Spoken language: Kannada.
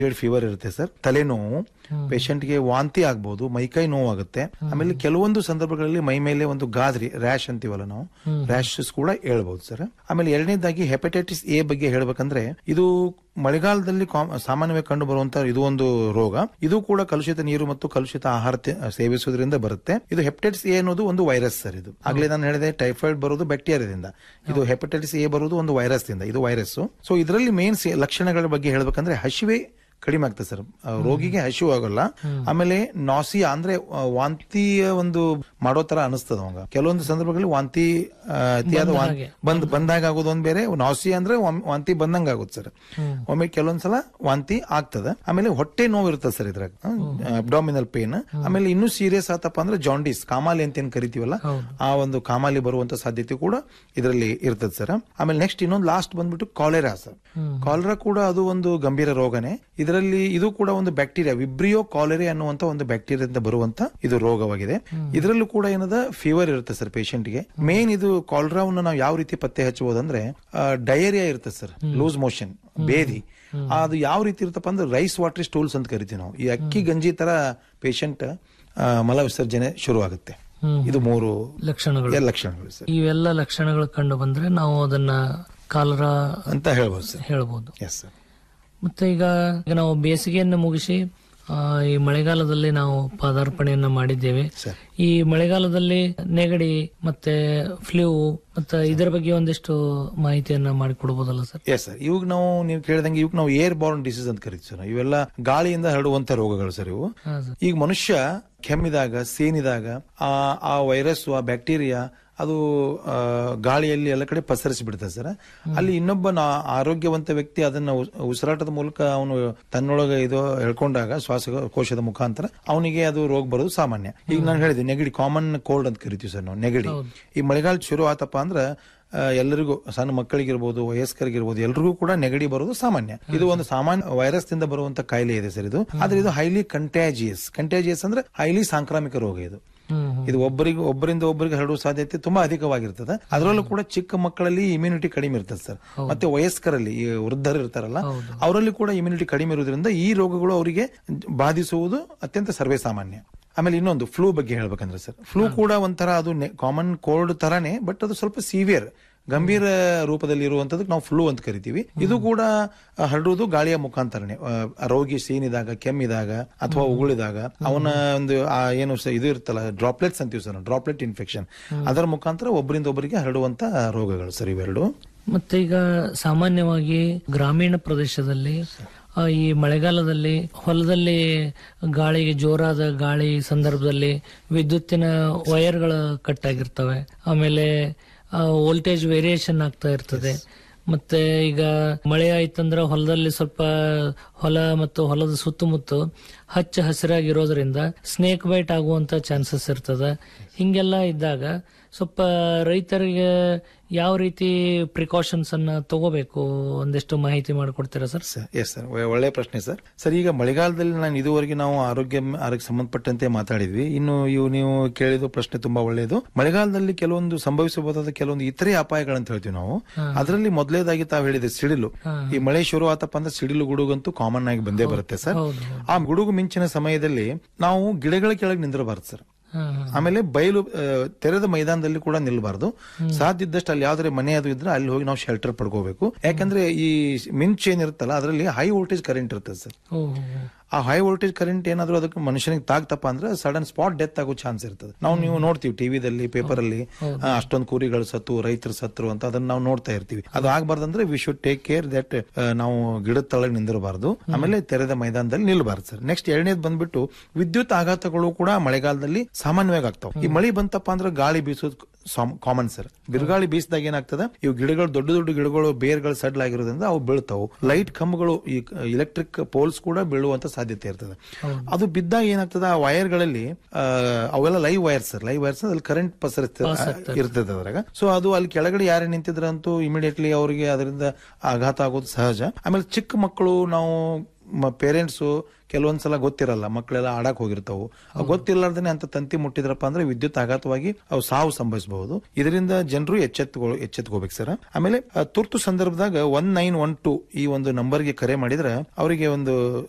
ಫೀವರ್ ಇರುತ್ತೆ ಸರ್ ತಲೆನೋವು patient ಗೆ ವಾಂತಿ ಆಗ್ಬಹುದು ಮೈಕೈ ನೋವು ಆಗುತ್ತೆ ಆಮೇಲೆ ಕೆಲವೊಂದು ಸಂದರ್ಭಗಳಲ್ಲಿ ಮೈ ಮೇಲೆ ಒಂದು ಗಾದ್ರಿ ರ್ಯಾಶ್ ಅಂತೀವಲ್ಲ ನಾವು ರ್ಯಾಶಸ್ ಕೂಡ ಹೇಳ್ಬಹುದು ಸರ್ ಆಮೇಲೆ ಎರಡನೇದಾಗಿ ಹೆಪಟೈಟಿಸ್ ಎ ಬಗ್ಗೆ ಹೇಳ್ಬೇಕಂದ್ರೆ ಇದು ಮಳೆಗಾಲದಲ್ಲಿ ಕಾಮ್- ಸಾಮಾನ್ಯವಾಗಿ ಕಂಡು ಬರುವಂತ ಇದು ಒಂದು ರೋಗ ಇದು ಕೂಡ ಕಲುಷಿತ ನೀರು ಮತ್ತು ಕಲುಷಿತ ಆಹಾರ ತಿ- ಸೇವಿಸುವುದರಿಂದ ಬರುತ್ತೆ ಇದು ಹೆಪಟೈಟಿಸ್ ಎ ಅನ್ನೋದು ಒಂದು ವೈರಸ್ ಸರ್ ಇದು ಆಗ್ಲೇ ನಾನು ಹೇಳಿದೆ ಟೈಫಾಯ್ಡ್ ಬರೋದು ಬ್ಯಾಕ್ಟೀರಿಯಾದಿಂದ ಇದು ಹೆಪಟೈಟಿಸ್ ಎ ಬರೋದು ಒಂದು ವೈರಸ್ ದಿಂದ ಇದು ವೈರಸ್ ಸೊ ಇದರಲ್ಲಿ ಮೇನ್ ಲಕ್ಷಣಗಳ ಬಗ್ಗೆ ಹೇಳ್ಬೇಕಂದ್ರೆ ಹಸಿವೆ ಕಡಿಮೆ ಆಗ್ತದೆ ಸರ್ ಆ, ರೋಗಿಗೆ ಹಸಿವು ಆಗಲ್ಲ ಆಮೇಲೆ ನಾಸಿಯಾ ಅಂದ್ರೆ ಆ, ವಾಂತಿಯ ಒಂದು ಮಾಡೋ ತರ ಅನಿಸ್ತದ ಅವಾಗ ಕೆಲವೊಂದು ಸಂದರ್ಭಗಳಲ್ಲಿ ವಾಂತಿ ಆ, ಅತಿಯಾದ ವಾಂ- ಬಂದ್ ಬಂದಾಗ ಆಗೋದು ಒಂದ್ ಬೇರೆ ನಾಸಿಯಾ ಅಂದ್ರೆ ಒಮ್ಮೆ ವಾಂತಿ ಬಂದಂಗ ಆಗುತ್ತೆ ಸರ್ ಒಮ್ಮೆ ಕೆಲವೊಂದ್ಸಲ ವಾಂತಿ ಆಗ್ತದ ಆಮೇಲೆ ಹೊಟ್ಟೆ ನೋವು ಇರ್ತದೆ ಸರ್ ಇದ್ರಾಗ ಅಬ್ಡಾಮಿನಲ್ ಪೇನ್ ಆಮೇಲೆ ಇನ್ನೂ ಸೀರಿಯಸ್ ಆತಪ್ಪ ಅಂದ್ರೆ ಜಾಂಡೀಸ್ ಕಾಮಾಲಿ ಅಂತ ಏನ್ ಕರಿತೀವಲ್ಲ ಆ ಒಂದು ಕಾಮಾಲಿ ಬರುವಂತ ಸಾಧ್ಯತೆ ಕೂಡ ಇದರಲ್ಲಿ ಇರ್ತದೆ ಸರ್ ಆಮೇಲೆ ನೆಕ್ಸ್ಟ್ ಇನ್ನೊಂದು ಲಾಸ್ಟ್ ಬಂದ್ಬಿಟ್ಟು ಕಾಲೆರಾ ಸರ್ ಕಾಲರಾ ಕೂಡ ಅದು ಒಂದು ಗಂಭೀರ ರೋಗನೇ ಇದರಲ್ಲಿ ಇದು ಕೂಡ ಒಂದು ಬ್ಯಾಕ್ಟೀರಿಯಾ ವಿಬ್ರಿಯೋ ಕಾಲರೆ ಅನ್ನುವಂತ ಒಂದು ಬ್ಯಾಕ್ಟೀರಿಯಾದಿಂದ ಬರುವಂತ ಇದು ರೋಗವಾಗಿದೆ ಇದರಲ್ಲೂ ಕೂಡ ಏನದ ಫೀವರ್ ಇರುತ್ತೆ ಸರ್ ಗೆ ಮೇನ್ ಇದು ಕಾಲರಾವನ್ನು ನಾವು ಯಾವ ರೀತಿ ಪತ್ತೆ ಹಚ್ಚಬಹುದಂದ್ರೆ ಡಯೇರಿಯಾ ಇರುತ್ತೆ ಸರ್ ಲೂಸ್ ಮೋಷನ್ ಬೇದಿ ಅದು ಯಾವ ರೀತಿ ಇರುತ್ತಪ್ಪ ಅಂದ್ರೆ ರೈಸ್ ವಾಟರ್ ಸ್ಟೂಲ್ಸ್ ಅಂತ ಕರಿತೀವಿ ನಾವು ಈ ಅಕ್ಕಿ ಗಂಜಿ ತರ ಪೇಷಂಟ್ ಮಲ ವಿಸರ್ಜನೆ ಶುರು ಆಗುತ್ತೆ ಇದು ಮೂರು ಲಕ್ಷಣಗಳು ಎಲ್ಲ ಲಕ್ಷಣಗಳು ಸರ್ ಇವೆಲ್ಲ ಲಕ್ಷಣಗಳು ಕಂಡು ಬಂದ್ರೆ ನಾವು ಅದನ್ನ ಕಾಲರ ಅಂತ ಹೇಳ್ಬೋದು ಸರ್ ಹೇಳ್ಬೋದು ಎಸ್ ಸರ್ ಮತ್ತೆ ಈಗ ಈಗ ನಾವು ಬೇಸಿಗೆಯನ್ನು ಮುಗಿಸಿ ಆ, ಈ ಮಳೆಗಾಲದಲ್ಲಿ ನಾವು ಪಾದಾರ್ಪಣೆಯನ್ನ ಮಾಡಿದ್ದೇವೆ ಸರ್ ಈ ಮಳೆಗಾಲದಲ್ಲಿ ನೆಗಡಿ ಮತ್ತೆ ಫ್ಲೂ ಮತ್ತೆ ಇದರ ಬಗ್ಗೆ ಒಂದಿಷ್ಟು ಮಾಹಿತಿಯನ್ನ ಮಾಡಿಕೊಡ್ಬೋದಲ್ಲ ಸರ್ ಎಸ್ ಸರ್ ಇವಾಗ ನಾವು ನೀವು ಕೇಳಿದಂಗೆ ಇವಾಗ ನಾವು ಏರ್ ಬಾರ್ನ್ ಡಿಸೀಸ್ ಅಂತ ಕರಿತೀವಿ ಸರ್ ಇವೆಲ್ಲ ಗಾಳಿಯಿಂದ ಹರಡುವಂತ ರೋಗಗಳು ಸರ್ ಇವು ಹಾ ಸರ್ ಈಗ ಮನುಷ್ಯ ಕೆಮ್ಮಿದಾಗ ಸೇನಿದಾಗ ಆ ಆ ವೈರಸ್ ಆ ಬ್ಯಾಕ್ಟೀರಿಯಾ ಅದು ಆ, ಗಾಳಿಯಲ್ಲಿ ಎಲ್ಲ ಕಡೆ ಪಸರಿಸಿ ಬಿಡ್ತದೆ ಸರ್ ಅಲ್ಲಿ ಇನ್ನೊಬ್ಬ ನಾ- ಆರೋಗ್ಯವಂತ ವ್ಯಕ್ತಿ ಅದನ್ನ ಉಸ್- ಉಸಿರಾಟದ ಮೂಲಕ ಅವನು ತನ್ನೊಳಗೆ ಇದು ಹೇಳ್ಕೊಂಡಾಗ ಶ್ವಾಸಕೋಶದ ಮುಖಾಂತರ ಅವನಿಗೆ ಅದು ರೋಗ ಬರೋದು ಸಾಮಾನ್ಯ ಈಗ ನಾನು ಹೇಳಿದೆ ನೆಗಡಿ ಕಾಮನ್ ಕೋಲ್ಡ್ ಅಂತ ಕರಿತೀವಿ ಸರ್ ನಾವು ನೆಗಡಿ ಈ ಮಳೆಗಾಲ ಶುರು ಆತಪ್ಪ ಅಂದ್ರೆ ಆ, ಎಲ್ಲರಿಗೂ ಸಣ್ಣ ಮಕ್ಕಳಿಗಿರ್ಬೋದು ವಯಸ್ಕರಿಗಿರ್ಬೋದು ಎಲ್ರಿಗೂ ಕೂಡ ನೆಗಡಿ ಬರೋದು ಸಾಮಾನ್ಯ ಇದು ಒಂದು ಸಾಮಾನ್ಯ ವೈರಸ್ ನಿಂದ ಬರುವಂತ ಕಾಯಿಲೆ ಇದೆ ಸರ್ ಇದು ಆದ್ರೆ ಇದು ಹೈಲಿ ಕಂಟ್ಯಾಜಿಯಸ್ ಕಂಟ್ಯಾಜಿಯಸ್ ಅಂದ್ರೆ ಹೈಲಿ ಸಾಂಕ್ರಾಮಿಕ ರೋಗ ಇದು ಹ್ಮ್ ಇದು ಒಬ್ಬರಿಗೆ ಒಬ್ಬರಿಂದ ಒಬ್ಬರಿಗೆ ಹರಡುವ ಸಾಧ್ಯತೆ ತುಂಬಾ ಅಧಿಕವಾಗಿರ್ತದೆ ಅದರಲ್ಲೂ ಕೂಡ ಚಿಕ್ಕ ಮಕ್ಕಳಲ್ಲಿ ಇಮ್ಯುನಿಟಿ ಕಡಿಮೆ ಇರ್ತದೆ ಸರ್ ಮತ್ತೆ ವಯಸ್ಕರಲ್ಲಿ ಈ ವೃದ್ಧರು ಇರ್ತಾರಲ್ಲ ಅವರಲ್ಲಿ ಕೂಡ ಇಮ್ಯುನಿಟಿ ಕಡಿಮೆ ಇರೋದ್ರಿಂದ ಈ ರೋಗಗಳು ಅವರಿಗೆ ಬಾಧಿಸುವುದು ಅತ್ಯಂತ ಸರ್ವೇ ಸಾಮಾನ್ಯ ಆಮೇಲೆ ಇನ್ನೊಂದು ಫ್ಲೂ ಬಗ್ಗೆ ಹೇಳ್ಬೇಕಂದ್ರೆ ಸರ್ ಫ್ಲೂ ಕೂಡ ಒಂಥರ ಅದು ಕಾಮನ್ ಕೋಲ್ಡ್ ತರಾನೇ ಬಟ್ ಅದು ಸ್ವಲ್ಪ ಸಿವಿಯರ್ ಗಂಭೀರ ರೂಪದಲ್ಲಿ ಇರುವಂತದಕ್ಕೆ ನಾವು ಫ್ಲೂ ಅಂತ ಕರಿತೀವಿ ಇದು ಕೂಡ ಆ, ಹರಡುವುದು ಗಾಳಿಯ ಮುಖಾಂತರನೇ ಆ, ರೋಗಿ ಸೀನಿದಾಗ ಕೆಮ್ಮಿದಾಗ ಅಥವಾ ಉಗುಳಿದಾಗ ಅವನ ಒಂದು ಆ ಏನು ಸ- ಇದು ಇರ್ತಲ್ಲ ಡ್ರಾಪ್ಲೆಟ್ಸ್ ಅಂತೀವಿ ಸರ್ ಡ್ರಾಪ್ಲೆಟ್ ಇನ್ಫೆಕ್ಷನ್ ಅದರ ಮುಖಾಂತರ ಒಬ್ಬರಿಂದ ಒಬ್ಬರಿಗೆ ಹರಡುವಂತ ರೋಗಗಳು ಸರ್ ಇವೆರಡು ಮತ್ತೆ ಈಗ ಸಾಮಾನ್ಯವಾಗಿ ಗ್ರಾಮೀಣ ಪ್ರದೇಶದಲ್ಲಿ ಆ, ಈ ಮಳೆಗಾಲದಲ್ಲಿ ಹೊಲದಲ್ಲಿ ಗಾಳಿಗೆ ಜೋರಾದ ಗಾಳಿ ಸಂದರ್ಭದಲ್ಲಿ ವಿದ್ಯುತ್ತಿನ ವೈರ್ಗಳು ಕಟ್ ಆಗಿರ್ತವೆ ಆಮೇಲೆ ವೋಲ್ಟೇಜ್ ವೇರಿಯೇಷನ್ ಆಗ್ತಾ ಇರ್ತದೆ ಮತ್ತೆ ಈಗ ಮಳೆ ಆಯ್ತಂದ್ರೆ ಹೊಲದಲ್ಲಿ ಸ್ವಲ್ಪ ಹೊಲ ಮತ್ತು ಹೊಲದ ಸುತ್ತಮುತ್ತ ಹಚ್ಚ ಹಸಿರಾಗಿರೋದ್ರಿಂದ ಸ್ನೇಕ್ ಬೈಟ್ ಆಗುವಂತ ಚಾನ್ಸಸ್ ಇರ್ತದೆ ಹಿಂಗೆಲ್ಲ ಇದ್ದಾಗ ಸ್ವಲ್ಪ ರೈತರಿಗೆ ಯಾವ ರೀತಿ ಪ್ರಿಕಾಷನ್ಸ್ ಅನ್ನ ತಗೋಬೇಕು ಒಂದಿಷ್ಟು ಮಾಹಿತಿ ಮಾಡಿಕೊಡ್ತೀರಾ ಸರ್ ಎಸ್ ಸರ್ ಒಳ್ಳೆ ಪ್ರಶ್ನೆ ಸರ್ ಸರ್ ಈಗ ಮಳೆಗಾಲದಲ್ಲಿ ನಾನು ಇದುವರೆಗೆ ನಾವು ಆರೋಗ್ಯ ಆರೋಗ್ಯ ಸಂಬಂಧಪಟ್ಟಂತೆ ಮಾತಾಡಿದ್ವಿ ಇನ್ನು ಇವು ನೀವು ಕೇಳಿದ ಪ್ರಶ್ನೆ ತುಂಬಾ ಒಳ್ಳೆಯದು ಮಳೆಗಾಲದಲ್ಲಿ ಕೆಲವೊಂದು ಸಂಭವಿಸಬಹುದಾದ ಕೆಲವೊಂದು ಇತರೆ ಅಪಾಯಗಳಂತ ಹೇಳ್ತೀವಿ ನಾವು ಅದರಲ್ಲಿ ಮೊದಲೇದಾಗಿ ತಾವು ಹೇಳಿದೆ ಸಿಡಿಲು ಈ ಮಳೆ ಶುರು ಆತಪ್ಪ ಅಂದ್ರೆ ಸಿಡಿಲು ಗುಡುಗಂತೂ ಕಾಮನ್ ಆಗಿ ಬಂದೇ ಬರುತ್ತೆ ಸರ್ ಹೌದು ಆ ಗುಡುಗು ಮಿಂಚಿನ ಸಮಯದಲ್ಲಿ ನಾವು ಗಿಡಗಳ ಕೆಳಗೆ ನಿಂದಿರಬಾರ್ದು ಸರ್ ಹಾ, ಹಾ. ಆಮೇಲೆ ಬಯಲು ಆ, ತೆರೆದ ಮೈದಾನದಲ್ಲಿ ಕೂಡ ನಿಲ್ಬಾರ್ದು ಸಾಧ್ಯ ಇದ್ದಷ್ಟು ಅಲ್ಲಿ ಯಾವ್ದಾರೆ ಮನೆ ಅದು ಇದ್ರೆ ಅಲ್ಲಿ ಹೋಗಿ ನಾವು ಶೆಲ್ಟರ್ ಪಡ್ಕೋಬೇಕು ಯಾಕಂದ್ರೆ ಈ ಮಿಂಚ್ ಏನಿರುತ್ತಲ್ಲ ಅದರಲ್ಲಿ ಹೈ ವೋಲ್ಟೇಜ್ ಕರೆಂಟ್ ಇರ್ತದೆ ಸರ್ ಓ, ಓ, ಓ. ಆ ಹೈ ವೋಲ್ಟೇಜ್ ಕರೆಂಟ್ ಏನಾದ್ರು ಅದಕ್ಕೆ ಮನುಷ್ಯನಿಗೆ ತಾಗ್ತಪ್ಪ ಅಂದ್ರೆ ಸಡನ್ ಸ್ಪಾಟ್ ಡೆತ್ ಆಗೋ ಚಾನ್ಸ್ ಇರ್ತದೆ ನಾವು ನೀವು ನೋಡ್ತೀವಿ ಟಿವಿದಲ್ಲಿ ಪೇಪರ್ ಅಲ್ಲಿ ಆ, ಅಷ್ಟೊಂದು ಕುರಿಗಳು ಸತ್ತು ರೈತರು ಸತ್ರು ಅಂತ ಅದನ್ನ ನಾವು ನೋಡ್ತಾ ಇರ್ತೀವಿ ಅದು ಆಗ್ಬಾರ್ದಂದ್ರೆ we should take care that ನಾವು ಗಿಡದ ತಳಗೆ ನಿಂದಿರಬಾರ್ದು ಆಮೇಲೆ ತೆರೆದ ಮೈದಾನದಲ್ಲಿ ನಿಲ್ಬಾರ್ದು ಸರ್ ನೆಕ್ಸ್ಟ್ ಎರಡನೇದು ಬಂದ್ಬಿಟ್ಟು ವಿದ್ಯುತ್ ಆಘಾತಗಳು ಕೂಡ ಮಳೆಗಾಲದಲ್ಲಿ ಸಾಮಾನ್ಯವಾಗಿ ಆಗ್ತಾವ ಈ ಮಳೆ ಬಂತಪ್ಪ ಅಂದ್ರೆ ಗಾಳಿ ಬೀಸೋದು ಕಾಮನ್ ಸರ್ ಬಿರುಗಾಳಿ ಬೀಸಿದಾಗ ಏನಾಗ್ತದೆ ಇವು ಗಿಡಗಳು ದೊಡ್ಡ ದೊಡ್ಡ ಗಿಡಗಳು ಬೇರ್ಗಳು ಸಡ್ಲ್ ಆಗಿರೋದ್ರಿಂದ ಅವು ಬೀಳ್ತಾವು ಲೈಟ್ ಕಂಬಗಳು ಈ ಇಲೆಕ್ಟ್ರಿಕ್ ಪೋಲ್ಸ್ ಕೂಡ ಬೀಳುವಂತ ಸಾಧ್ಯತೆ ಇರ್ತದೆ ಅದು ಬಿದ್ದಾಗ ಏನಾಗ್ತದೆ ಆ ವೈರ್ಗಳಲ್ಲಿ ಆ, ಅವೆಲ್ಲ live wires sir live wires ಅಲ್ಲಿ ಕರೆಂಟ್ ಪಸರಿಸ್ತದೆ ಇರ್ತದೆ ಅದ್ರಾಗ ಸೊ ಅದು ಅಲ್ಲಿ ಕೆಳಗಡೆ ಯಾರೇ ನಿಂತಿದ್ರಂತೂ ಇಮಿಡಿಯೇಟ್ಲಿ ಅವರಿಗೆ ಅದರಿಂದ ಆಘಾತ ಆಗೋದು ಸಹಜ ಆಮೇಲೆ ಚಿಕ್ಕ ಮಕ್ಕಳು ನಾವು ಪೇರೆಂಟ್ಸ್ ಕೆಲವೊಂದ್ಸಲ ಗೊತ್ತಿರಲ್ಲ ಮಕ್ಕಳೆಲ್ಲ ಆಡಕ್ ಹೋಗಿರ್ತಾವು ಅವು ಗೊತ್ತಿರ್ಲಾರ್ದೇನೆ ಅಂತ ತಂತಿ ಮುಟ್ಟಿದ್ರಪ್ಪ ಅಂದ್ರೆ ವಿದ್ಯುತ್ ಆಘಾತವಾಗಿ ಅವು ಸಾವು ಸಂಭವಿಸಬಹುದು ಇದರಿಂದ ಜನರು ಎಚ್ಚೆತ್ಕೊ ಎಚ್ಚೆತ್ಕೋಬೇಕು ಸರ್ ಆಮೇಲೆ ಆ, ತುರ್ತು ಸಂದರ್ಭದಾಗ ಒನ್ ನೈನ್ ಒನ್ ಟು ಈ ಒಂದು ನಂಬರ್ಗೆ ಕರೆ ಮಾಡಿದ್ರೆ ಅವರಿಗೆ ಒಂದು